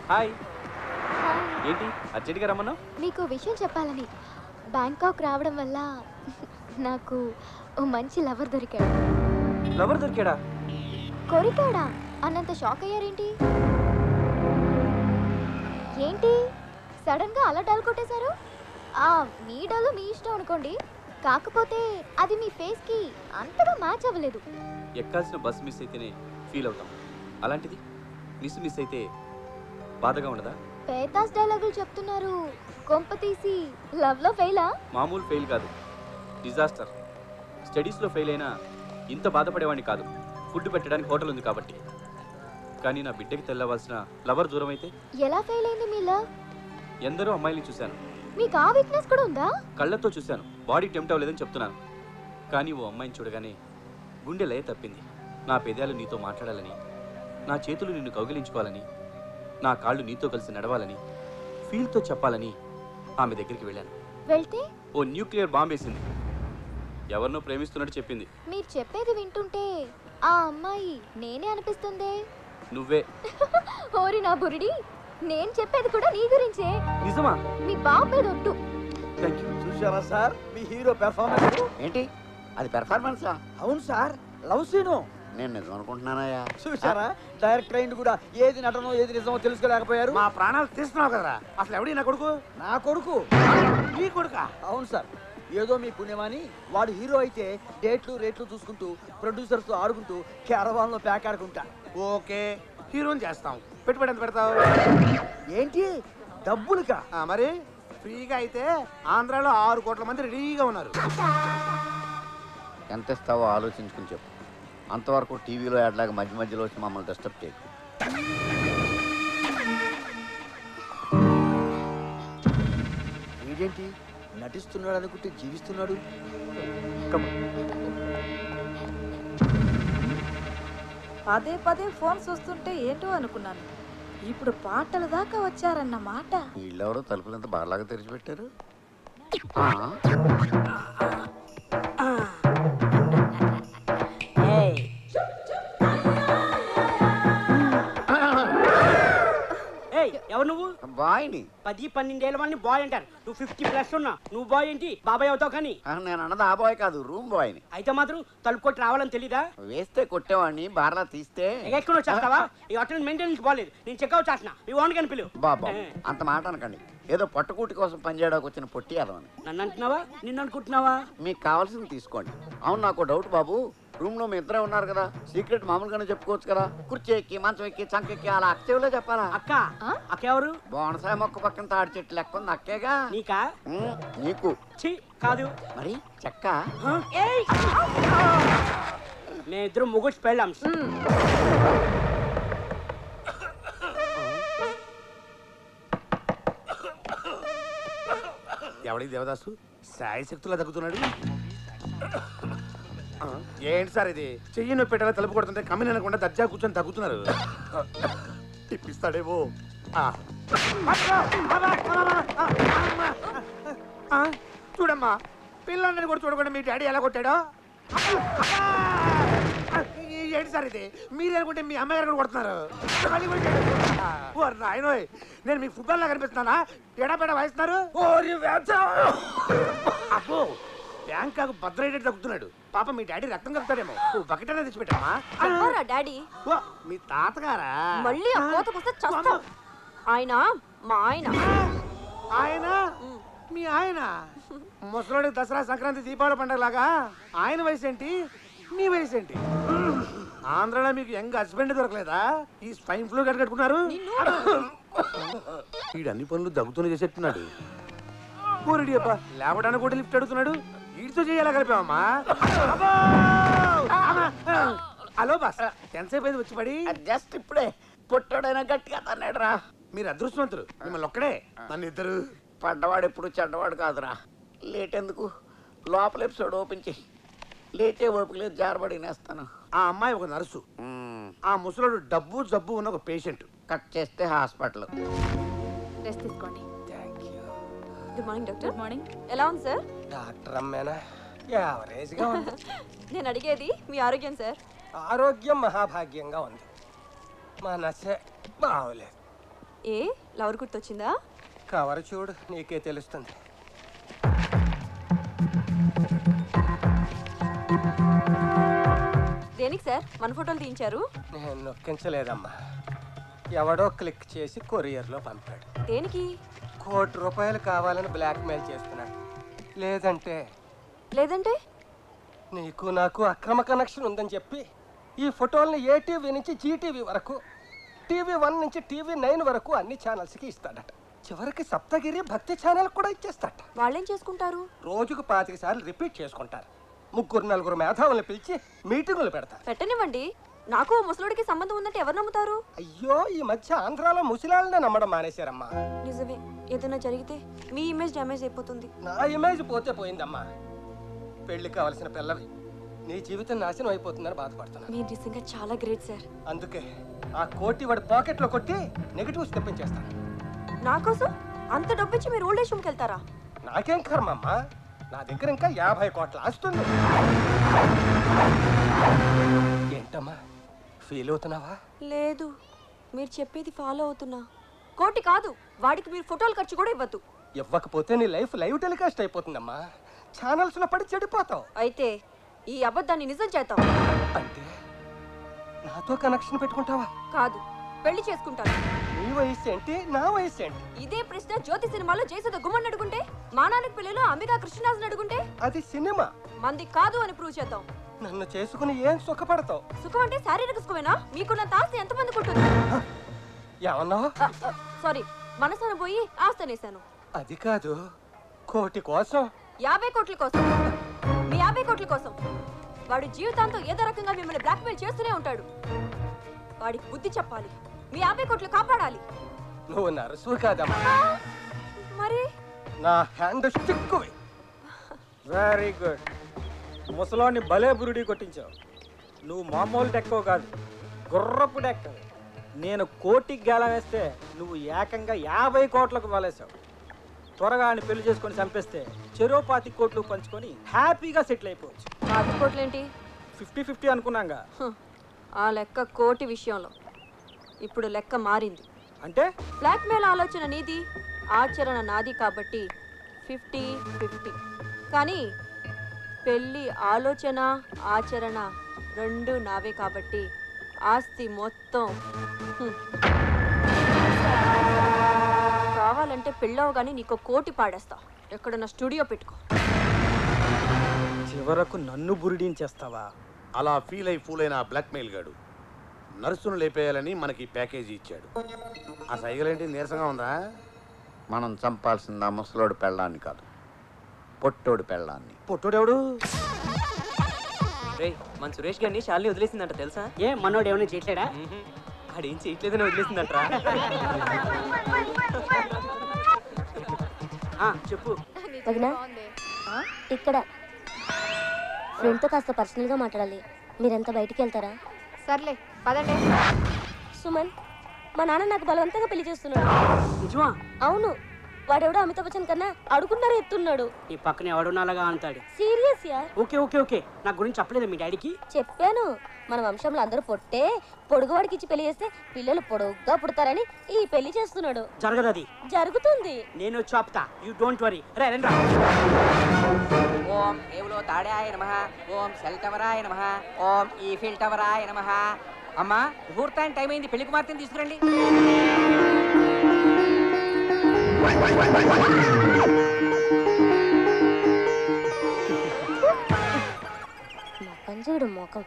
Hi hi. ఏంటి అర్జెంట్గా రమ్మన్నావు మీకు ఓ విషయం చెప్పాలని బ్యాంకాక్ రావడం వల్ల నాకు ఓ మంచి లవర్ దొరికాడు లవర్ దొరికాడా కొరికాడా అన్నంత షాక్ అయ్యారేంటి ఏంటి సడన్ గా అలా డల్ కొట్టేశారు ఆ మీ డల్ మీ ఇష్టం అనుకోండి కాకపోతే అది మీ ఫేస్ కి అంతగా మ్యాచ్ అవ్వలేదు ఎక్కాల్సిన బస్ మిస్ అయితేనే ఫీల్ అవుతాం అలాంటిది మిస్ మిస్ అయితే బాధగా ఉండదా పేతాస్ డైలాగులు చెప్తున్నారు కొంప తీసి లవ్ లో ఫెయిలా మామూలు ఫెయిల్ కాదు డిజాస్టర్ స్టడీస్లో ఫెయిల్ అయినా ఇంత బాధపడేవాడిని కాదు ఫుడ్ పెట్టడానికి హోటల్ ఉంది కాబట్టి కానీ నా బిడ్డకి తెల్లవలసిన లవర్ దూరం అయితే ఎలా ఫెయిల్ అయింది మీ లవ్ ఎందరో అమ్మాయిల్ని చూశాను మీకు ఆ వీక్నెస్ కూడా ఉందా కళ్ళతో చూశాను బాడీ టెంప్ట్ అవ్వలేదని చెప్తున్నాను కానీ ఓ అమ్మాయిని చూడగానే గుండె లయ తప్పింది నా పెదాలు నీతో మాట్లాడాలని నా చేతులు నిన్ను కౌగిలించుకోవాలని నా కాళ్ళు నీతో కలిసి నడవాలని ఫీల్తో చెప్పాలని ఆమె దగ్గరికి వెళ్ళాను వెళ్తే ఓ న్యూక్లియర్ బాంబ్ వేసింది ఎవరినో ప్రేమిస్తున్నట్టు చెప్పింది మీరు చెప్పేది వింటుంటే ఆ అమ్మాయి నేనే అనిపిస్తుందే నువ్వే ఓరి నా బురిడి నేను చెప్పేది కూడా నీ గురించే నిజమా మీ బాబు మీద ఒట్టు థ్యాంక్ యూ చూసారా సార్ మీ హీరో పెర్ఫార్మెన్స్ ఏంటి అది పెర్ఫార్మెన్సా అవును సార్ లవ్ సీను నేను నిజం అనుకుంటున్నానయ్యా చూసారా డైరెక్టర్ అయింది కూడా ఏది నటనో ఏది నిజమో తెలుసుకోలేకపోయారు మా ప్రాణాలు తీస్తున్నావు కదరా అసలు ఎవడి నా కొడుకు నా కొడుకు నీ కొడుక అవును సార్ ఏదో మీ పుణ్యమని వాడు హీరో అయితే డేట్లు రేట్లు చూసుకుంటూ ప్రొడ్యూసర్స్ తో ఆడుకుంటూ క్యారవాన్ లో ప్యాక్ ఆడుకుంటా ఓకే హీరోని చేస్తాం పెట్టుబడి ఎంత పెడతావు ఏంటి డబ్బులుకా ఆ, మరి ఫ్రీగా అయితే ఆంధ్రాలో ఆరు కోట్ల మంది రెడీగా ఉన్నారు ఎంత ఇస్తావో ఆలోచించుకుని చెప్పు అంతవరకు టీవీలో యాడ్లాగా మధ్య మధ్యలో వచ్చి మమ్మల్ని డిస్టర్బ్ చేయకు వీడేంటి నటిస్తున్నాడు అనుకుంటే జీవిస్తున్నాడు పదే పదే ఫోన్ చూస్తుంటే ఏంటో అనుకున్నాను ఇప్పుడు పాటల దాకా వచ్చారన్నమాట వీళ్ళెవరో తలుపులంతా బాగా తెరిచిపెట్టారు ఆ, ఏయ్ ఎవరు నువ్వు బాయ్ని పది పన్నెండేళ్ళ వాళ్ళని బాయ్ అంటారు నువ్వు ఫిఫ్టీ ప్లస్ ఉన్నా నువ్వు బాయ్ ఏంటి బాబాయ్ అవుతావు కానీ ఆ, నేను అన్నది ఆ బాయ్ కాదు రూమ్ బాయ్ని అయితే మాత్రం తలుపు కొట్టి రావాలని తెలీదా వేస్తే కొట్టేవాడిని బార్లా తీస్తే ఎక్కడ వచ్చేస్తావా ఈ హోటల్ మెయింటెనెన్స్ బాగాలేదు నేను చెక్అవుట్ చేసిన మీ ఓన్ కని పిలువు బాబా ఏ, అంత మాట అనకండి ఏదో పట్టుకూటి కోసం పనిచేయడానికి వచ్చిన పొట్టి అదవని నన్ను అంటున్నావా నిన్ను అనుకుంటున్నావా మీకు కావాల్సింది తీసుకోండి అవును నాకు డౌట్ బాబు రూమ్ లో మీ ఇద్దరే ఉన్నారు కదా సీక్రెట్ మామూలుగానే చెప్పుకోవచ్చు కదా కుర్చీ ఎక్కి మంచం ఎక్కి చంక ఎక్కి అలా అక్కచేవులో చెప్పాలా అక్క అక్క ఎవరు బోనసాయ మొక్క పక్కన తాడి చెట్టు లెక్క ఉంది అక్కేగా నీకా ఉమ్, నీకు ఛీ కాదు మరి చెక్క హ? ఏయ్! మేమిద్దరం ముగ్గురు పెళ్ళాం ఎవడి దేవదాసు సాయి శక్తులా తగ్గుతున్నాడు ఆ, ఏంటి సార్ ఇది చెయ్యి నొప్పి పెట్టాలా తలుపు కొడుతుంటే కమ్మిన అనకుండా దర్జా కూర్చొని తగ్గుతున్నారు తిప్పిస్తాడేమో ఆ. ఆ, చూడమ్మా పిల్లల్ని కూడా చూడకుండా మీ డాడీ ఎలా కొట్టాడో ఆ, ఈ- ఏంటి సార్ ఇది మీరు అనుకుంటే మీ అమ్మగారు కూడా కొడుతున్నారు మళ్ళీ కొట్టాడు. ఆ, ఓ నాయనోయ్ నేను మీకు ఫుట్బాల్ లా కనిపిస్తున్నానా ఎడబెడ వాయిస్తున్నారు అబ్బో బ్యాంకాకు భద్రైడెడ్ తగ్గుతున్నాడు పాప మీ డాడీ రక్తం కలుపుతాడేమో ఓ బకెట్ అనేది తెచ్చిపెట్టామా చెప్పారా డాడీ ఓ, మీ తాతగారా మళ్ళీ ఆ కోతకొస్తే చస్తాం ఆయన మా ఆయన ఆయన మీ ఆయన ముసలోడి దసరా సంక్రాంతి దీపావళి పండగలాగా ఆయన వయసు ఏంటి మీ వయసు ఏంటి ఆంధ్రాలో మీకు యంగ్ హస్బెండ్ దొరకలేదా ఈ స్పైన్ ఫ్లూ గట్ట కట్టుకున్నారు వీడు అన్ని పనులు దగ్గుతూనే చేసేట్టున్నాడు ఊరిడి అబ్బా లేవడానికి కూడా లిఫ్ట్ అడుగుతున్నాడు వీడితో చేయాలా కలిపామమ్మా అబ్బో! అమ్మా! హలో బాస్ ఎంతసేపు అయింది వచ్చి పడి జస్ట్ ఇప్పుడే పుట్టాడైనా గట్టిగా తన్నాడు రా మీరు అదృష్టవంతులు మిమ్మల్ని ఒక్కడే నన్ను ఇద్దరు పడ్డవాడు ఎప్పుడు చెడ్డవాడు కాదురా లేట్ ఎందుకు లోపల ఎపిసోడ్ ఓపెన్ చేయి లేచే ఓపిక లేదు జారబడి నేస్తాను ఆ అమ్మాయి ఒక నర్సు ఆ ముసలోడు డబ్బు జబ్బు ఉన్న ఒక పేషెంట్ కట్ చేస్తే హాస్పిటల్ రెస్ట్ తీసుకోండి good morning doctor good morning ఎలా ఉంది సార్ డాక్టర్ అమ్మేనా యావరేజ్గా ఉంది నేను అడిగేది మీ ఆరోగ్యం సార్ ఆరోగ్యం మహాభాగ్యంగా ఉంది మనసే బాగోలేదు ఏ లవర్ గుర్తొచ్చిందా కవర్ చూడు నీకే తెలుస్తుంది దేనికి సార్ మన ఫోటోలు తీయించారు నేను నొక్కించలేదమ్మా ఎవడో క్లిక్ చేసి కొరియర్లో పంపాడు దేనికి కోటి రూపాయలు కావాలని బ్లాక్మెయిల్ చేస్తున్నాడు లేదంటే లేదంటే నీకు నాకు అక్రమ కనెక్షన్ ఉందని చెప్పి ఈ ఫోటోల్ని ఏ టీవీ నుంచి జీటీవీ వరకు టీవీ వన్ నుంచి టీవీ నైన్ వరకు అన్ని ఛానల్స్కి ఇస్తాడట చివరికి సప్తగిరి భక్తి ఛానల్ కూడా ఇచ్చేస్తాడట వాళ్ళేం చేసుకుంటారు రోజుకు పాతిక సార్లు రిపీట్ చేసుకుంటారు ముగ్గురు నలుగురు మేధావులను పిలిచి మీటింగులు పెడతారు పెట్టనివ్వండి నాకు ఓ ముసలుడికి సంబంధం ఉందంటే ఎవరు నమ్ముతారు అయ్యో ఈ మధ్య ఆంధ్రాలో ముసలాళ్ళనే నమ్మడం మానేశారమ్మా నిజమే ఏదైనా జరిగితే మీ ఇమేజ్ డ్యామేజ్ అయిపోతుంది నా ఇమేజ్ పోతే పోయిందమ్మా పెళ్లి కావలసిన పిల్లవి నీ జీవితం నాశనం అయిపోతుందని బాధపడుతున్నా మీరు నిజంగా చాలా గ్రేట్ సార్ అందుకే ఆ కోటి వాడి పాకెట్లో కొట్టి నెగిటివ్స్ తెప్పించేస్తాను నా కోసం అంత డబ్బిచ్చి మీరు ఓల్డ్ ఏజ్ హోమ్కి వెళ్తారా నాకేం కర్మమ్మా నా దగ్గర ఇంకా యాభై కోట్ల ఆస్తుంది ఏంటమ్మా ఫీల్ అవుతున్నావా లేదు మీరు చెప్పేది ఫాలో అవుతున్నా కోటి కాదు వాడికి మీరు ఫోటోలు ఖర్చు కూడా ఇవ్వద్దు ఇవ్వకపోతే నీ లైఫ్ లైవ్ టెలికాస్ట్ అయిపోతుందమ్మా ఛానల్స్ లో పడి చెడిపోతావు అయితే ఈ అబద్ధాన్ని నిజం చేద్దాం అంటే నాతో కనెక్షన్ పెట్టుకుంటావా కాదు పెళ్లి చేసుకుంటాను నీ వయసు ఏంటి నా వయసు ఏంటి ఇదే ప్రశ్న జ్యోతి సినిమాలో జయసుధ గుమ్మని అడుగుంటే మా నాన్నకి పిల్లలు అంబికా కృష్ణరాజుని అడుగుంటే అది సినిమా మంది కాదు అని ప్రూవ్ చేద్దాం నన్ను చేసుకుని ఏం సుఖపడతావు సుఖం అంటే శారీరక సుఖమేనా మీకున్నంత ఆస్తి ఎంతమందికి ఉంటుంది ఏమన్నావు సారీ మనసున పోయి ఆస్తి అనేసాను అది కాదు కోటి కోసం యాభై కోట్ల కోసం మీ యాభై కోట్ల కోసం వాడు జీవితాంతం ఏదో రకంగా మిమ్మల్ని బ్లాక్మెయిల్ చేస్తూనే ఉంటాడు వాడికి బుద్ధి చెప్పాలి మీ యాభై కోట్లు కాపాడాలి నువ్వు నరసు కాదమ్మా మరి నా హ్యాండ్ స్టిక్కువి వెరీ గుడ్ ముసలోని భలే బురుడి కొట్టించావు నువ్వు మామూలు డెక్కో కాదు గుర్రపు డెక్క నేను కోటికి గేలం వేస్తే నువ్వు ఏకంగా యాభై కోట్లకు వలేసావు త్వరగా ఆయన పెళ్లి చేసుకొని చంపేస్తే చెరో పాతి కోట్లు పంచుకొని హ్యాపీగా సెటిల్ అయిపోవచ్చు యాభై కోట్లేంటి ఫిఫ్టీ ఫిఫ్టీ అనుకున్నాగా హ్, ఆ లెక్క కోటి విషయంలో ఇప్పుడు లెక్క మారింది అంటే బ్లాక్మెయిల్ ఆలోచన నీది ఆచరణ నాది కాబట్టి ఫిఫ్టీ ఫిఫ్టీ కానీ పెళ్ళి ఆలోచన ఆచరణ రెండు నావే కాబట్టి ఆస్తి మొత్తం హ్మ్. కావాలంటే పెళ్ళవగానే నీకు కోటి పాడేస్తా ఎక్కడన్నా స్టూడియో పెట్టుకో చివరకు నన్ను బురిడించేస్తావా అలా ఫీల్ అయి ఫూల్ అయిన బ్లాక్మెయిల్ గాడు నర్సును లేపేయాలని మనకి ప్యాకేజీ ఇచ్చాడు ఆ సైగలేంటి నీరసంగా ఉందా మనం చంపాల్సింది ఆ ముసలోడు పెళ్ళాన్ని కాదు పొట్టోడు పెళ్ళాన్ని పొట్టుడెవడు రే మన సురేష్ గారిని శాలిని వదిలేసిందంట తెలుసా ఏ మనోడు ఏమైనా చేయట్లేడా ఆడేం చేయట్లేదని వదిలేసిందంటరా ఆ, చెప్పు వదినా ఇక్కడ ఫ్రెండ్తో కాస్త పర్సనల్గా మాట్లాడాలి మీరంతా బయటికి వెళ్తారా సర్లే పదండి సుమన్ మా నాన్న నాకు బలవంతంగా పెళ్లి చేస్తున్నాడు నిజమా అవును వాడెవడో అమితాబ్ బచ్చన్ కన్నా అడుగున్నారా ఎత్తున్నాడు ఈ పక్కన ఎవడున్నాలాగా అంటాడు సీరియస్ యార్ ఓకే ఓకే ఓకే నా గురించి చెప్పలేదు మీ డాడీకి చెప్పాను మన వంశంలో అందరూ పొట్టే పొడుగువాడికి ఇచ్చి పెళ్లి చేస్తే పిల్లలు పొడుగ్గా పుడతారని ఈ పెళ్లి చేస్తున్నాడు జరగదు అది జరుగుతుంది నేను చెప్తా యూ డోంట్ వరీ రే రండి రా. ఓం ఏవులో తాడాయ నమ ఓం సెల్ టవరాయ నమ ఓం ఈఫిల్ టవరాయ నమ అమ్మా ముహూర్తానికి టైం అయింది పెళ్లి కుమార్తెని తీసుకురండి మొక్కం చూడు మొఖం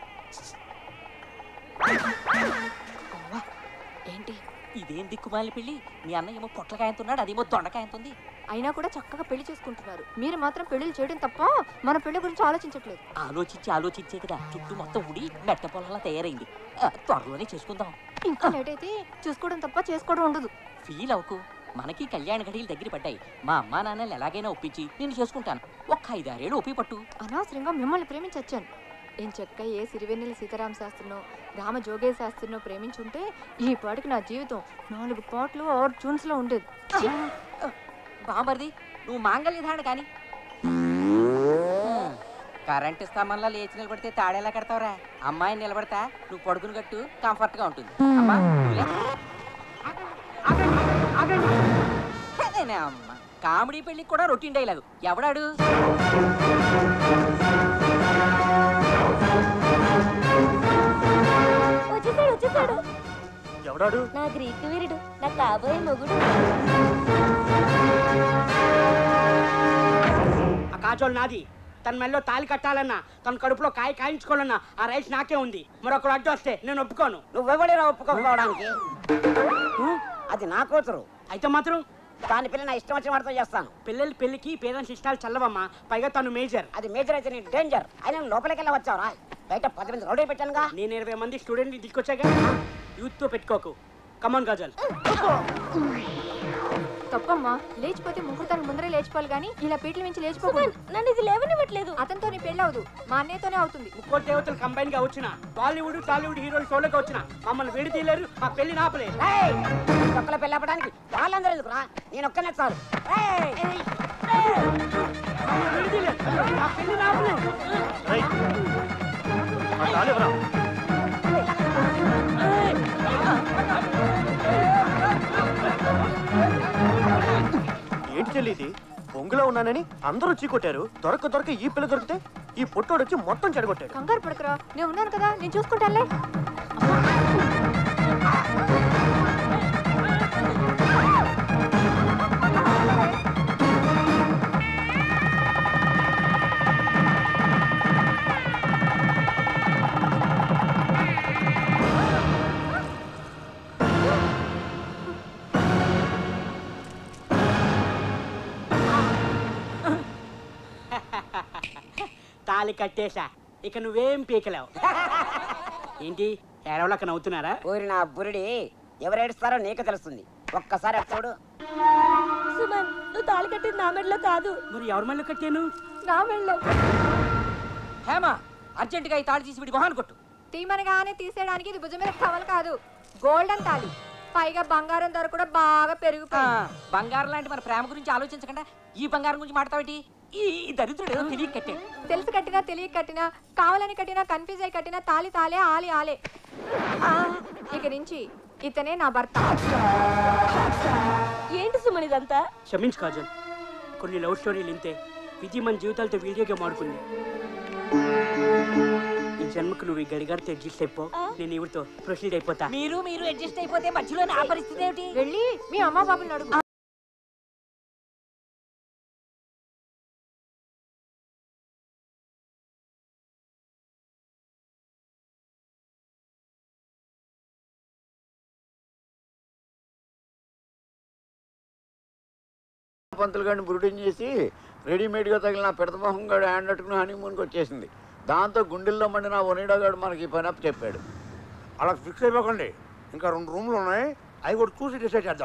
ఏంటి ఇదేం దిక్కుమాలి పెళ్లి మీ అన్న ఏమో పొట్లకాయంతున్నాడు అదేమో దొండకాయంతుంది అయినా కూడా చక్కగా పెళ్లి చేసుకుంటున్నారు మీరు మాత్రం పెళ్లిళ్ళు చేయడం తప్ప మన పెళ్లి గురించి ఆలోచించట్లేదు ఆలోచించి ఆలోచించే కదా చుట్టూ మొత్తం ఉడి మెట్ట పొలంలా తయారైంది ఆ, త్వరలోనే చేసుకుందాం ఇంకా లేట్ అయితే చూసుకోవడం తప్ప చేసుకోవడం ఉండదు ఫీల్ అవ్వకు మనకి కళ్యాణ ఘడియలు దగ్గర పడ్డాయి మా అమ్మా నాన్నలు ఎలాగైనా ఒప్పించి నేను చేసుకుంటాను ఒక్క ఐదారేళ్ళు ఒప్పి పట్టు అనవసరంగా మిమ్మల్ని ప్రేమించొచ్చాను ఏం చెక్క ఏ సిరివెన్నెల సీతారామ శాస్త్రినో రామ జోగే శాస్త్రినో ప్రేమించుంటే ఈ పాటికి నా జీవితం నాలుగు పాటలు ఆరు ట్యూన్స్ లో ఉండేది బామర్ది నువ్వు మాంగళ్య ధారణ కానీ కరెంట్ స్తంభంలో లేచి నిలబడితే తాడేలా కడతావురా అమ్మాయిని నిలబడతా నువ్వు పడుకుని కట్టు కంఫర్ట్ గా ఉంటుంది అమ్మా నువ్వు లే. ఆగండి అదేనే అమ్మ కామెడీ పెళ్ళికి కూడా రొటీన్ డైలాగు ఎవడాడు వచ్చేసాడు వచ్చేసాడు ఎవడాడు నా గ్రీక్ వీరుడు నా కాబోయే మొగుడు ఆ కాజోలు నాది తన మెల్లో తాలి కట్టాలన్నా తన కడుపులో కాయ కాయించుకోవాలన్నా ఆ రైస్ నాకే ఉంది మరొకరు అడ్డు వస్తే నేను ఒప్పుకోను నువ్వెవడేరా ఒప్పుకోకపోవడానికి అది నా కూతురు అయితే మాత్రం దాని పిల్ల నా ఇష్టం వచ్చిన వాడితో చేస్తాను పిల్లల పెళ్లికి పేరెంట్స్ ఇష్టాలు చల్లవమ్మా పైగా తను మేజర్ అది మేజర్ అయితే నీ డేంజర్ అయినా లోపలికి వెళ్ళి వచ్చావురా బయట పది మంది రౌడీ పెట్టానుగా నేను ఇరవై మంది స్టూడెంట్ తీసుకొచ్చాగా యూత్ తో పెట్టుకోకు కమాన్ గజల్ తప్పమ్మా లేచిపోతే ముహూర్తానికి ముందరే లేచిపోవాలి కానీ ఇలా పీటల నుంచి లేచిపోకూడదు నన్ను ఇది లేవనివ్వట్లేదు అతనితో నీ పెళ్ళి అవదు మా అన్నయ్యతోనే అవుతుంది ముక్కోటి దేవతలు కంబైన్ గా వచ్చిన బాలీవుడ్ టాలీవుడ్ హీరోలు షోలోకి వచ్చిన మమ్మల్ని విడి తీయలేరు మా పెళ్లి నాపలేరు ఒక్కల పెళ్ళి అవ్వడానికి వాళ్ళందరూ ఎందుకురా నేను ఒక్కనే చాలు ఏయ్! మమ్మల్ని విడి తీయలేరు మా పెళ్లి నాపలేరు ఏంటి చెల్లి ఇది బొంగులో ఉన్నానని అందరూ చీకొట్టారు దొరక దొరక ఈ పిల్ల దొరికితే ఈ పొట్టోడు వచ్చి మొత్తం చెడగొట్టాడు కంగారు పడకరా నేను ఉన్నాను కదా నేను చూసుకుంటానులే తాలి కట్టేశా ఇక నువ్వేం పీకలేవు ఏంటి ఏడవలక నవ్వుతున్నారా ఊరి నా బురిడి ఎవరు ఏడుస్తారో నీకు తెలుస్తుంది ఒక్కసారి అటు చూడు సుమన్ నువ్వు తాళి కట్టింది నా మెడలో కాదు మరి ఎవరి మళ్ళీ కట్టాను నా మెళ్ళో హేమ అర్జెంటుగా ఈ తాళి తీసి విడి మొహాన్ని కొట్టు తీమనగానే తీసేయడానికి ఇది భుజం మీద టవల్ కాదు గోల్డెన్ తాళి పైగా బంగారం ధర కూడా బాగా ఆ, పెరిగిపోయింది బంగారం లాంటి మన ప్రేమ గురించి ఆలోచించకుండా ఈ బంగారం గురించి మాట్లాడతావేటి ఈ ఈ దరిద్రుడు ఏదో తెలియక కట్టాడు తెలిసి కట్టినా తెలియక కట్టినా కావాలని కట్టినా కన్ఫ్యూజ్ అయి కట్టినా తాలి తాలే ఆలి ఆలే ఆ, ఇక నుంచి ఇతనే నా భర్త ఏంటి సుమన్ ఇదంతా క్షమించు కాజల్ కొన్ని లవ్ స్టోరీలు ఇంతే విధి మన జీవితాలతో వీడియో గేమ్ ఆడుకుంది ఈ జన్మకు నువ్వు ఈ గడిగారితో అడ్జస్ట్ అయిపో నేను ఇవిడితో ప్రొసీడ్ అయిపోతా మీరు మీరు అడ్జస్ట్ అయిపోతే మధ్యలో నా పరిస్థితి ఏమిటి వెళ్ళి మీ అమ్మ బాబుని అడుగు పంతులు గారిని బురుడిని చేసి రెడీమేడ్గా తగిలిన పెడతమోహం గారు హ్యాండ్ అట్టుకుని హనీమూన్కి వచ్చేసింది దాంతో గుండెల్లో మండిన ఒనిడా గారు మనకి ఈ పని అప్పు చెప్పాడు అలా ఫిక్స్ అయిపోకండి ఇంకా రెండు రూమ్లు ఉన్నాయి అవి కూడా చూసి డిసైడ్ చేద్దాం